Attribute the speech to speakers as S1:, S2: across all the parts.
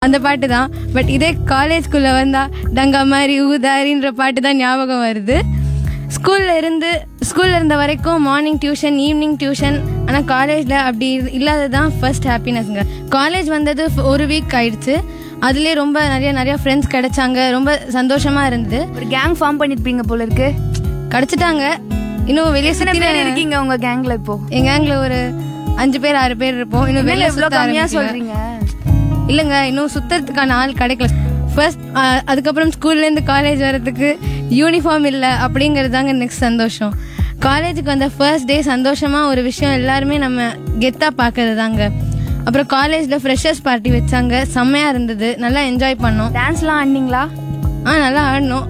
S1: அந்த பாட்டு தான் பட் இதே காலேஜ்குள்ளே வந்தால் டங்கா மாதிரி ஊதாரின்ற பாட்டு தான் ஞாபகம் வருது ஸ்கூல்ல இருந்து ஸ்கூல்ல இருந்த வரைக்கும் மார்னிங் டியூஷன் ஈவினிங் டியூஷன் ஆனால் காலேஜில் அப்படி இரு- இல்லாதது தான் ஃபர்ஸ்ட் ஹாப்பினஸ்ங்க காலேஜ் வந்தது f- ஒரு வீக் ஆயிடுச்சு அதுலேயே ரொம்ப நிறைய நிறைய ஃப்ரெண்ட்ஸ் கிடைச்சாங்க ரொம்ப சந்தோஷமா இருந்தது
S2: ஒரு கேங் ஃபார்ம் பண்ணிருப்பீங்க போல இருக்கு
S1: கிடைச்சிட்டாங்க இன்னும் வெளியே
S2: எத்தனை
S1: சுற்றி
S2: பேர் இருக்கீங்க உங்க கேங்ல இப்போ
S1: எங்க கேங்ல ஒரு அஞ்சு பேர் ஆறு பேர் இருப்போம் இன்னும்
S2: என்னங்க
S1: வெளியே
S2: இவ்வளவு
S1: சுத்த
S2: கம்மியா
S1: ஆரம்பிக்கல.
S2: சொல்றீங்க
S1: இல்லைங்க இன்னும் சுத்தறதுக்கான ஆள் கிடைக்கல ஃபர்ஸ்ட் அதுக்கப்புறம் ஸ்கூல்ல இருந்து காலேஜ் வரதுக்கு யூனிஃபார்ம் இல்லை அப்படிங்கிறது தாங்க நெக்ஸ்ட் சந்தோஷம் காலேஜுக்கு வந்த ஃபர்ஸ்ட் டே சந்தோஷமா ஒரு விஷயம் எல்லாருமே நம்ம கெத்தா பார்க்கறது தாங்க அப்புறம் காலேஜ்ல ஃப்ரெஷர்ஸ் பார்ட்டி வச்சாங்க செம்மையா இருந்தது நல்லா என்ஜாய் பண்ணோம்
S2: டான்ஸ்லாம் ஆடினீங்களா
S1: ஆ நல்லா ஆடினோம்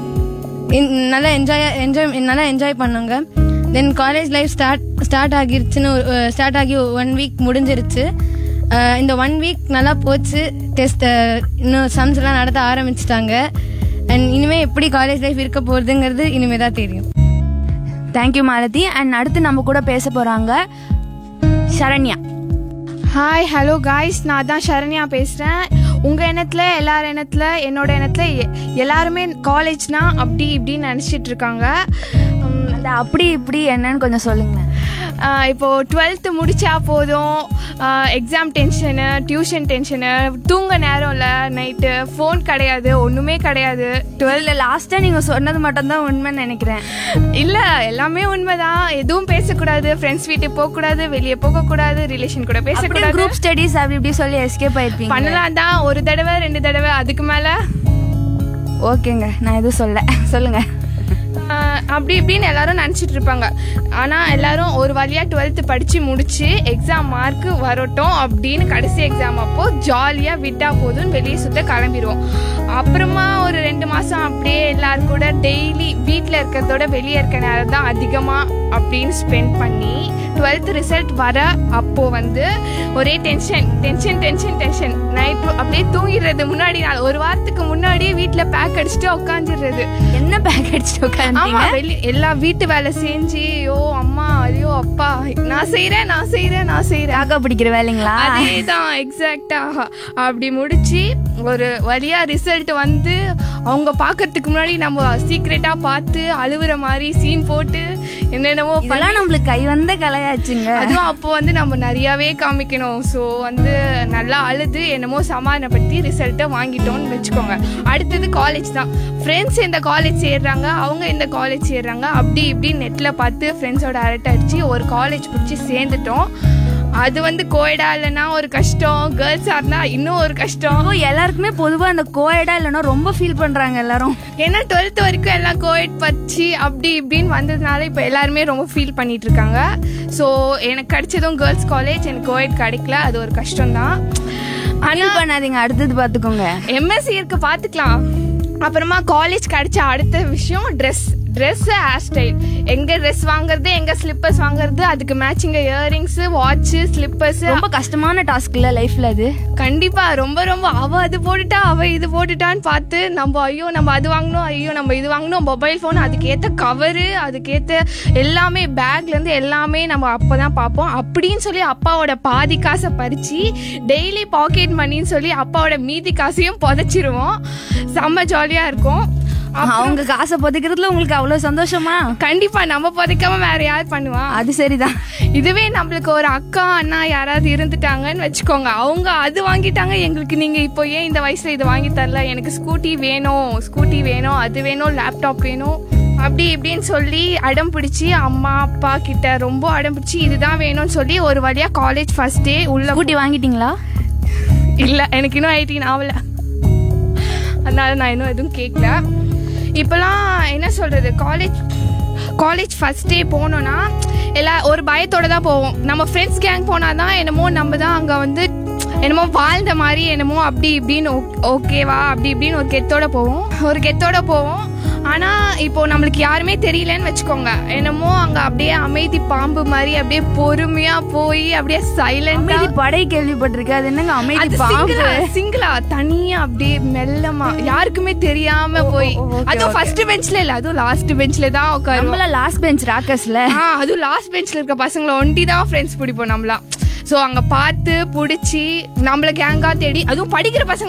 S1: இன்- நல்லா என்ஜாய் என்ஜாய் நல்லா என்ஜாய் பண்ணோங்க then college life start start ஆகிருச்சுன்னு ஸ்டார்ட் ஆகி ஒன் வீக் முடிஞ்சிருச்சு அஹ் இந்த ஒன் வீக் நல்லா போச்சு டெஸ்ட் இன்னும் சம்ஸ் எல்லாம் நடத்த ஆரம்பிச்சிட்டாங்க அண்ட் இனிமே எப்படி காலேஜ் லைஃப் இருக்க போகுதுங்கிறது இனிமே தான் தெரியும்
S2: தேங்க்யூ மாலதி அண்ட் அடுத்து நம்ம கூட பேச போறாங்க சரண்யா
S3: ஹாய் ஹலோ காய்ஸ் நான் தான் சரண்யா பேசுகிறேன் உங்கள் எண்ணத்தில் எல்லார் எண்ணத்தில் என்னோட எண்ணத்தில் எ- எல்லாருமே காலேஜ்னா அப்படி இப்படின்னு நினச்சிட்டு இருக்காங்க உம்,
S2: அந்த அப்படி இப்படி என்னன்னு கொஞ்சம் சொல்லுங்களேன்
S3: ஆஹ் இப்போ டுவெல்த்து முடிச்சா போதும் எக்ஸாம் டென்ஷனு டியூஷன் டென்ஷனு தூங்க நேரம் இல்லை நைட்டு ஃபோன் கிடையாது ஒன்றுமே கிடையாது
S2: டுவெல்ல லாஸ்டா நீங்க சொன்னது மட்டும் தான் உண்மைன்னு நினைக்கிறேன்
S3: இல்லை எல்லாமே உண்மைதான் எதுவும் பேசக்கூடாது ஃப்ரெண்ட்ஸ் வீட்டுக்கு போகக்கூடாது வெளியே போகக்கூடாது ரிலேஷன் கூட
S2: அப்படியே
S3: பேசக்கூடாது
S2: குரூப் ஸ்டடீஸ் அப்படி இப்படி சொல்லி எஸ்கேப் ஆயிருப்பீங்க
S3: பண்ணலாம் தான் ஒரு தடவை ரெண்டு தடவை அதுக்கு மேலே
S2: ஓகேங்க நான் எதுவும் சொல்ல சொல்லுங்க
S3: ஆஹ் அப்படி இப்படின்னு எல்லாரும் நினச்சிட்டு இருப்பாங்க ஆனால் எல்லாரும் ஒரு வழியாக டுவெல்த்து படித்து முடிச்சு எக்ஸாம் மார்க்கு வரட்டும் அப்படின்னு கடைசி எக்ஸாம் அப்போ ஜாலியாக விட்டா போதும்னு வெளியே சுத்த கிளம்பிடுவோம் அப்புறமா ஒரு ரெண்டு மாதம் அப்படியே எல்லாரும் கூட டெய்லி வீட்டில் இருக்கிறதோட வெளியே இருக்க நேரம் தான் அதிகமாக அப்படின்னு ஸ்பெண்ட் பண்ணி டுவெல்த் ரிசல்ட் வர அப்போ வந்து ஒரே tension tension tension tension night அப்படியே தூங்கிடுறது முன்னாடி நாள் ஒரு வாரத்துக்கு முன்னாடியே வீட்டில் பேக் அடிச்சுட்டு உட்காந்துடுறது
S2: என்ன பேக் அடிச்சுட்டு
S3: ஆமா
S2: உட்காந்துட்டீங்க
S3: வெளி எல்லா வீட்டு வேலை செஞ்சு ஐயோ அம்மா ஐயோ அப்பா நான் செய்றேன் நான் செய்றேன் நான் செய்றேன்
S2: காக்கா பிடிக்கிற வேலைங்களா
S3: அதேதான் எக்ஸாக்டா அப்படி முடிச்சு ஒரு வழியா ரிசல்ட் வந்து அவங்க பார்க்கறதுக்கு முன்னாடி நம்ம சீக்ரெட்டா பார்த்து அழுவுற மாதிரி சீன் போட்டு என்னென்னவோ பண்ணி
S2: இதெல்லாம் நம்மளுக்கு கை வந்த கலையாச்சுங்க
S3: அதுவும் அப்போ வந்து நம்ம நிறையாவே காமிக்கணும் ஸோ வந்து நல்லா அழுது என்னமோ சமாதானப்படுத்தி ரிசல்ட்டை வாங்கிட்டோம்னு வச்சுக்கோங்க அடுத்தது காலேஜ் தான் ஃப்ரெண்ட்ஸ் இந்த காலேஜ் சேர்றாங்க அவங்க இந்த காலேஜ் சேர்றாங்க அப்படி இப்படி நெட்டில் பார்த்து ஃப்ரெண்ட்ஸோட அரட்டை அடிச்சு ஒரு காலேஜ் பிடிச்சி சேர்ந்துட்டோம் அது வந்து கோயடா இல்லைன்னா ஒரு கஷ்டம் கேர்ள்ஸாக இருந்தால் இன்னும் ஒரு கஷ்டம்
S2: இப்போ எல்லாருக்குமே பொதுவா அந்த கோயடா இல்லைன்னா ரொம்ப ஃபீல் பண்றாங்க எல்லாரும்
S3: ஏன்னா டுவெல்த் வரைக்கும் எல்லாம் கோயட் பச்சு அப்படி இப்படின்னு வந்ததுனால இப்போ எல்லாருமே ரொம்ப ஃபீல் பண்ணிட்டு இருக்காங்க ஸோ எனக்கு கிடைச்சதும் கேர்ள்ஸ் காலேஜ் எனக்கு கோயட் கிடைக்கல அது ஒரு கஷ்டம்தான்
S2: ஃபீல் பண்ணாதீங்க அடுத்தது பாத்துக்கோங்க
S3: எம்எஸ்சி இருக்கு பார்த்துக்கலாம் அப்புறமா காலேஜ் கிடைச்ச அடுத்த விஷயம் ட்ரெஸ் ட்ரெஸ் ஹேர் ஸ்டைல் எங்க ட்ரெஸ் வாங்குறது எங்க ஸ்லிப்பர்ஸ் வாங்குறது அதுக்கு மேட்சிங்க இயரிங்ஸ் வாட்ச் ஸ்லிப்பர்ஸ்
S2: ரொம்ப கஷ்டமான டாஸ்க் இல்ல லைஃப்ல அது
S3: கண்டிப்பா ரொம்ப ரொம்ப அவ அது போட்டுட்டா அவ இது போட்டுட்டான்னு பார்த்து நம்ம ஐயோ நம்ம அது வாங்கணும் ஐயோ நம்ம இது வாங்கணும் மொபைல் ஃபோன் அதுக்கேற்ற கவரு அதுக்கேற்ற எல்லாமே பேக்ல இருந்து எல்லாமே நம்ம அப்பதான் பார்ப்போம் அப்படின்னு சொல்லி அப்பாவோட பாதி காசை பறிச்சு டெய்லி பாக்கெட் மணின்னு சொல்லி அப்பாவோட மீதி காசையும் புதைச்சிருவோம் செம்ம ஜாலியா இருக்கும் அப்~
S2: அவங்க காசை புதைக்கிறதுல உங்களுக்கு அவ்வளவு சந்தோஷமா
S3: கண்டிப்பா நம்ம புதைக்காம வேற யார் பண்ணுவா
S2: அது சரிதான்
S3: இதுவே நம்மளுக்கு ஒரு அக்கா அண்ணா யாராவது இருந்துட்டாங்கன்னு வச்சுக்கோங்க அவங்க அது வாங்கிட்டாங்க எங்களுக்கு நீங்க இப்போ ஏன் இந்த வயசுல இது வாங்கி தரல எனக்கு ஸ்கூட்டி வேணும் ஸ்கூட்டி வேணும் அது வேணும் லேப்டாப் வேணும் அப்படி இப்படின்னு சொல்லி அடம் பிடிச்சி அம்மா அப்பா கிட்ட ரொம்ப அடம் பிடிச்சி இதுதான் வேணும்னு சொல்லி ஒரு வழியா காலேஜ் ஃபர்ஸ்ட் டே உள்ள
S2: ஸ்கூட்டி வாங்கிட்டீங்களா
S3: இல்ல எனக்கு இன்னும் எயிட்டீன் ஆகல அதனால நான் இன்னும் எதுவும் கேட்கல இப்போலாம் என்ன சொல்றது காலேஜ் காலேஜ் ஃபர்ஸ்ட் டே போனோன்னா எல்லா ஒரு பயத்தோட தான் போவோம் நம்ம ஃப்ரெண்ட்ஸ் கேங் போனால் தான் என்னமோ நம்ம தான் அங்கே வந்து என்னமோ வாழ்ந்த மாதிரி என்னமோ அப்படி இப்படின்னு ஓகேவா அப்படி இப்படின்னு ஒரு கெத்தோட போவோம் ஒரு கெத்தோட போவோம் ஆனால் இப்போ நம்மளுக்கு யாருமே தெரியலன்னு வச்சுக்கோங்க என்னமோ அங்கே அப்படியே அமைதி பாம்பு மாதிரி அப்படியே பொறுமையாக போய் அப்படியே சைலண்டாக
S2: அமைதி படை கேள்விப்பட்டிருக்கேன் அது என்னங்க அமைதி
S3: அது
S2: பாம்பு
S3: சிங்கிளா சிங்கிளா தனியா அப்படியே மெல்லமா யாருக்குமே தெரியாம போய்
S2: ஓ, okay,
S3: அதுவும்
S2: okay.
S3: ஃபர்ஸ்ட் பெஞ்ச்ல இல்ல அதுவும் லாஸ்ட் பெஞ்ச்ல தான் உட்காருவோம்
S2: நம்மள லாஸ்ட் பெஞ்ச் ராக்கர்ஸ்ல
S3: ஆ அதுவும் லாஸ்ட் பெஞ்ச்ல இருக்க பசங்களை ஒண்டி தான் ஃப்ரெண்ட்ஸ் பிடிப்போம் நம்மளாம் ஸோ அங்க பார்த்து பிடிச்சி நம்மள கேங்கா தேடி அதுவும் படிக்கிற பசங்க